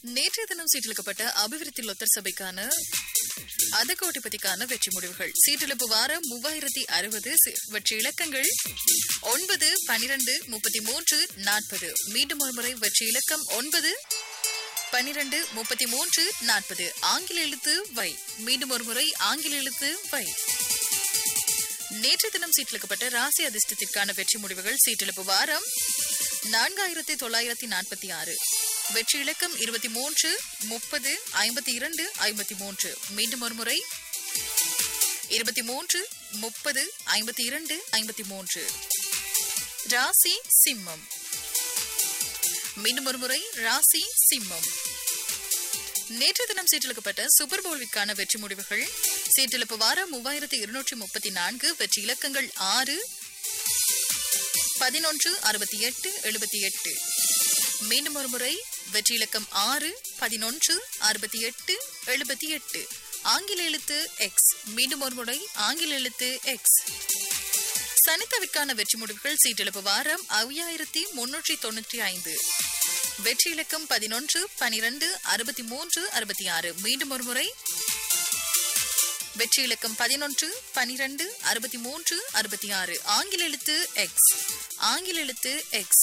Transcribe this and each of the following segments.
நேற்றைய தினம் சீட்டளிக்கப்பட்ட அபிவிருத்தி லொத்தர் சபைக்கான அதகோட்டிபதிக்கான வெற்றி முடிவுகள் சீட்டிழப்பு வாரம் மூவாயிரத்தி அறுபது வெற்றி இலக்கங்கள் ஒன்பது பனிரெண்டு முப்பத்தி மூன்று நாற்பது மீண்டும் ஒரு முறை வெற்றி இலக்கம் ஒன்பது பனிரெண்டு முப்பத்தி மூன்று நாற்பது ஆங்கில எழுத்து வை மீண்டும் ஒரு முறை ஆங்கில எழுத்து வை நேற்று தினம் சீட்டிலுக்கப்பட்ட ராசி அதிர்ஷ்டத்திற்கான வெற்றி முடிவுகள் சீட்டிழப்பு வாரம் நான்காயிரத்தி தொள்ளாயிரத்தி நாற்பத்தி ஆறு வெற்றி இலக்கம் இருபத்தி மூன்று முப்பது ஐம்பத்தி இரண்டு ஐம்பத்தி மூன்று மீண்டும் ஒரு முறை இருபத்தி மூன்று முப்பது ஐம்பத்தி இரண்டு ஐம்பத்தி மூன்று ராசி சிம்மம் மீண்டும் ஒரு முறை ராசி சிம்மம் நேற்று தினம் சீட்டிழுக்கப்பட்ட சூப்பர் பவுல்விற்கான வெற்றி முடிவுகள் சீட்டிழப்பு வாரம் மூவாயிரத்தி இருநூற்றி முப்பத்தி நான்கு வெற்றி இலக்கங்கள் ஆறு பதினொன்று அறுபத்தி எட்டு எழுபத்தி எட்டு மீண்டும் ஒரு முறை வெற்றி இலக்கம் ஆறு பதினொன்று அறுபத்தி எட்டு எழுபத்தி எட்டு ஆங்கில எழுத்து எக்ஸ் மீண்டும் ஒரு முறை ஆங்கில எழுத்து எக்ஸ் சனித்தவிற்கான வெற்றி முடிவுகள் சீட்டெழுப்பு வாரம் ஐயாயிரத்தி முன்னூற்றி தொண்ணூற்றி ஐந்து வெற்றி இலக்கம் பதினொன்று பனிரெண்டு அறுபத்தி மூன்று அறுபத்தி ஆறு மீண்டும் ஒரு முறை வெற்றி இலக்கம் பதினொன்று பனிரெண்டு அறுபத்தி மூன்று அறுபத்தி ஆறு ஆங்கில எழுத்து எக்ஸ் ஆங்கில எழுத்து எக்ஸ்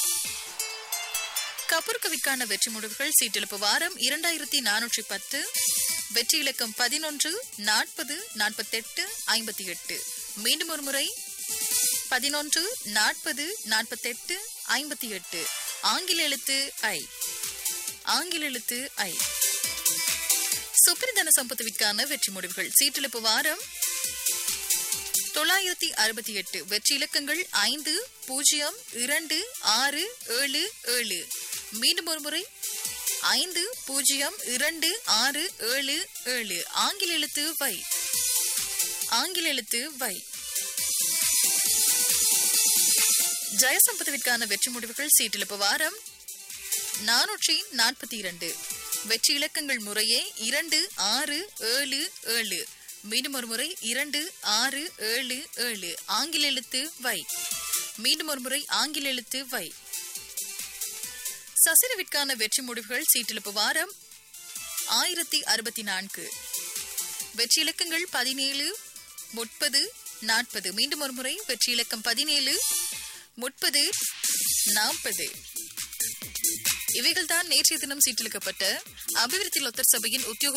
கபூர்கவிற்கான வெற்றி முடிவுகள் சீட்டெழுப்பு வாரம் இரண்டாயிரத்தி நானூற்றி பத்து வெற்றி இலக்கம் பதினொன்று நாற்பது நாற்பத்தெட்டு ஐம்பத்தி எட்டு மீண்டும் ஒரு முறை பதினொன்று நாற்பது நாற்பத்தெட்டு ஐம்பத்தி எட்டு ஆங்கில எழுத்து ஐ ஆங்கில எழுத்து ஐ சுப்பிரதன சம்பத்துவிற்கான வெற்றி முடிவுகள் சீட்டிழப்பு வாரம் தொள்ளாயிரத்தி அறுபத்தி எட்டு வெற்றி இலக்கங்கள் ஐந்து பூஜ்ஜியம் இரண்டு ஆறு ஏழு ஏழு மீண்டும் ஒரு முறை ஐந்து பூஜ்ஜியம் இரண்டு ஆறு ஏழு ஏழு ஆங்கில எழுத்து வை ஆங்கில எழுத்து வை ஜெயசம்பதவிற்கான வெற்றி முடிவுகள் சீட்டிழப்பு வாரம் நானூற்றி நாற்பத்தி இரண்டு வெற்றி இலக்கங்கள் முறையே இரண்டு ஆறு ஏழு ஏழு மீண்டும் ஒரு முறை இரண்டு ஆறு ஏழு ஏழு ஆங்கில எழுத்து வை மீண்டும் ஒரு முறை ஆங்கில எழுத்து வை சசிரவிற்கான வெற்றி முடிவுகள் சீட்டிழப்பு வாரம் ஆயிரத்தி அறுபத்தி நான்கு வெற்றி இலக்கங்கள் பதினேழு முப்பது நாற்பது மீண்டும் ஒரு முறை வெற்றி இலக்கம் பதினேழு முப்பது நாற்பது இவைகள்தான் நேற்றைய தினம் சீட்டிழுக்கப்பட்ட அபிவிருத்தி லொத்தர் சபையின் உத்தியோக